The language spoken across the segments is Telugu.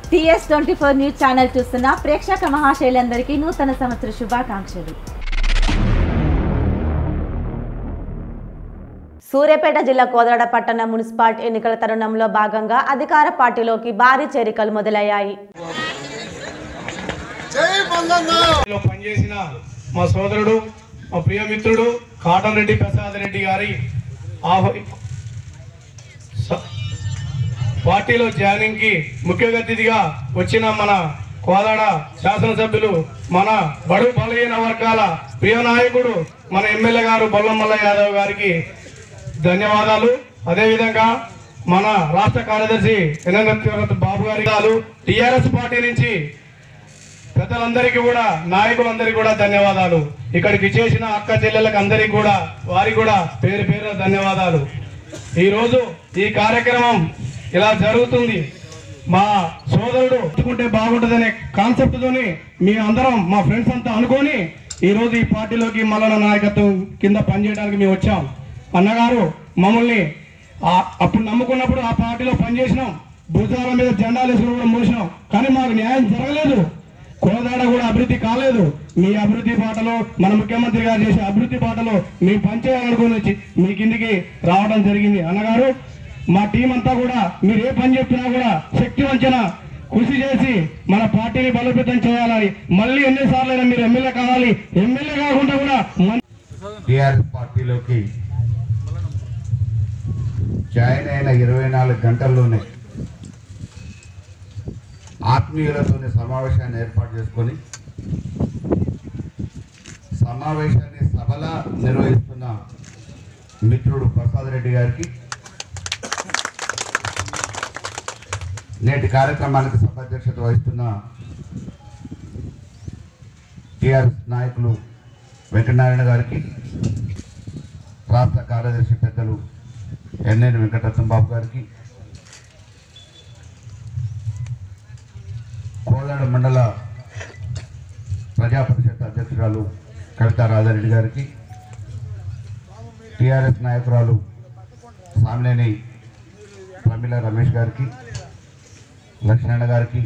TS twenty four news channel చూస్తున్న ప్రేక్షక మహాశైలందరికీ నూతన సంవత్సర శుభాకాంక్షలు సూర్యాపేట జిల్లా కోదాడ పట్టణ మున్సిపాలిటీ ఎన్నికల తరుణంలో భాగంగా అధికార పార్టీలోకి భారీ చేరికలు మొదలయ్యాయి లో పనిచేసిన మా సోదరుడు మా ప్రియమిత్రుడు కాటన్ రెడ్డి ప్రసాద్ రెడ్డి గారి ఆహ్వ- స- పార్టీలో జాయినింగ్ కి ముఖ్య అతిథిగా వచ్చిన మన కోదాడ శాసనసభ్యులు మన బడు బలహీన వర్గాల ప్రియ నాయకుడు మన ఎమ్మెల్యే గారు బొల్లమల్ల యాదవ్ గారికి ధన్యవాదాలు అదేవిధంగా మన రాష్ట్ర కార్యదర్శి ఎన్ఎన్ బాబు గారి టిఆర్ఎస్ పార్టీ నుంచి పెద్దలందరికీ కూడా నాయకులందరికీ కూడా ధన్యవాదాలు ఇక్కడికి చేసిన అక్క చెల్లెలకు అందరికీ కూడా వారికి కూడా పేరు పేరున ధన్యవాదాలు ఈ రోజు ఈ కార్యక్రమం ఇలా జరుగుతుంది మా సోదరుడు ఒప్పుకుంటే బాగుంటుందనే కాన్సెప్ట్ తోని మీ అందరం మా ఫ్రెండ్స్ అంతా అనుకొని ఈ రోజు ఈ పార్టీలోకి మల్లన నాయకత్వం కింద పనిచేయడానికి మేము వచ్చాం అన్నగారు మమ్మల్ని ఆ- అప్పుడు నమ్ముకున్నప్పుడు ఆ పార్టీలో పనిచేసినాం భుజాల మీద జెండాలు వేసుకుని కూడా మోసినాం కానీ మాకు న్యాయం జరగలేదు కోదాడ కూడా అభివృద్ధి కాలేదు మీ అభివృద్ధి బాటలో మన ముఖ్యమంత్రి గారు చేసే అభివృద్ధి బాటలో మీ పనిచేయాలనుకుని వచ్చి మీ కిందికి రావడం జరిగింది అన్నగారు మా టీం అంతా కూడా మీరు ఏ పని చెప్పినా కూడా శక్తి వంచన కృషి చేసి మన పార్టీని బలోపేతం చేయాలని మళ్ళీ ఎన్నిసార్లు మీరు ఎమ్మెల్యే కావాలి ఎమ్మెల్యే కాకుండా కూడా మన- టిఆర్ఎస్ పార్టీలోకి జాయిన్ అయిన ఇరవై నాలుగు గంటల్లోనే ఆత్మీయులతోని సమావేశాన్ని ఏర్పాటు చేసుకొని సమావేశాన్ని సభలా నిర్వహిస్తున్న మిత్రుడు ప్రసాద్ రెడ్డి గారికి నేటి కార్యక్రమానికి సభాధ్యక్షత వహిస్తున్న టిఆర్ఎస్ నాయకులు వెంకటనారాయణ గారికి రాష్ట్ర కార్యదర్శి పెద్దలు ఎన్ఎన్ వెంకటరత్నం బాబు గారికి కోదాడ మండల ప్రజా పరిషత్ అధ్యక్షురాలు కవితా రాజారెడ్డి గారికి టిఆర్ఎస్ నాయకురాలు సామినేని ప్రమిళ రమేష్ గారికి లక్ష్మణ గారికి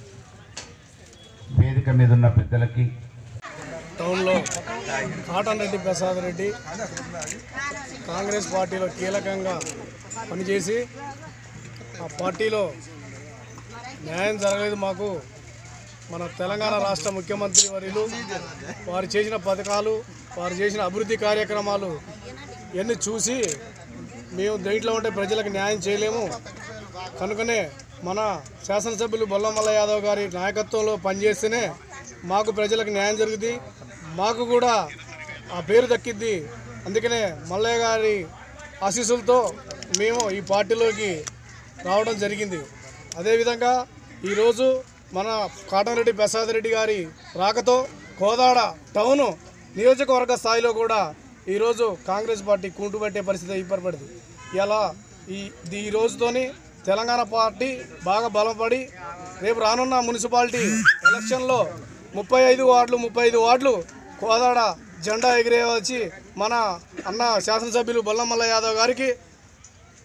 వేదిక మీద ఉన్న పెద్దలకి టౌన్లో కాటన్ రెడ్డి ప్రసాద్ రెడ్డి కాంగ్రెస్ పార్టీలో కీలకంగా పనిచేసి ఆ పార్టీలో న్యాయం జరగలేదు మాకు మన తెలంగాణ రాష్ట్ర ముఖ్యమంత్రి వర్యులు వారు చేసిన పథకాలు వారు చేసిన అభివృద్ధి కార్యక్రమాలు ఇవన్నీ చూసి మేము దీంట్లో ఉంటే ప్రజలకు న్యాయం చేయలేము కనుకనే మన శాసనసభ్యులు బొల్లమల్ల యాదవ్ గారి నాయకత్వంలో పనిచేస్తేనే మాకు ప్రజలకు న్యాయం జరుగుతుంది మాకు కూడా ఆ పేరు దక్కిద్ది అందుకనే మల్లయ్య గారి ఆశీస్సులతో మేము ఈ పార్టీలోకి రావడం జరిగింది అదేవిధంగా ఈరోజు మన కాటంరెడ్డి ప్రసాద్ రెడ్డి గారి రాకతో కోదాడ టౌన్ నియోజకవర్గ స్థాయిలో కూడా ఈరోజు కాంగ్రెస్ పార్టీ కుంటుపట్టే పరిస్థితి ఏర్పడింది ఇలా ఈ ఈ రోజుతోని తెలంగాణ పార్టీ బాగా బలపడి రేపు రానున్న మున్సిపాలిటీ ఎలక్షన్లో ముప్పై ఐదు వార్డులు ముప్పై ఐదు వార్డులు కోదాడ జెండా ఎగిరే వచ్చి మన అన్న శాసనసభ్యులు బొల్లమల్ల యాదవ్ గారికి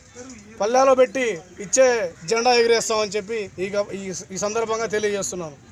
పల్లెలో పెట్టి ఇచ్చే జెండా ఎగిరేస్తామని చెప్పి ఈ గ- ఈ ఈ సందర్భంగా తెలియజేస్తున్నాను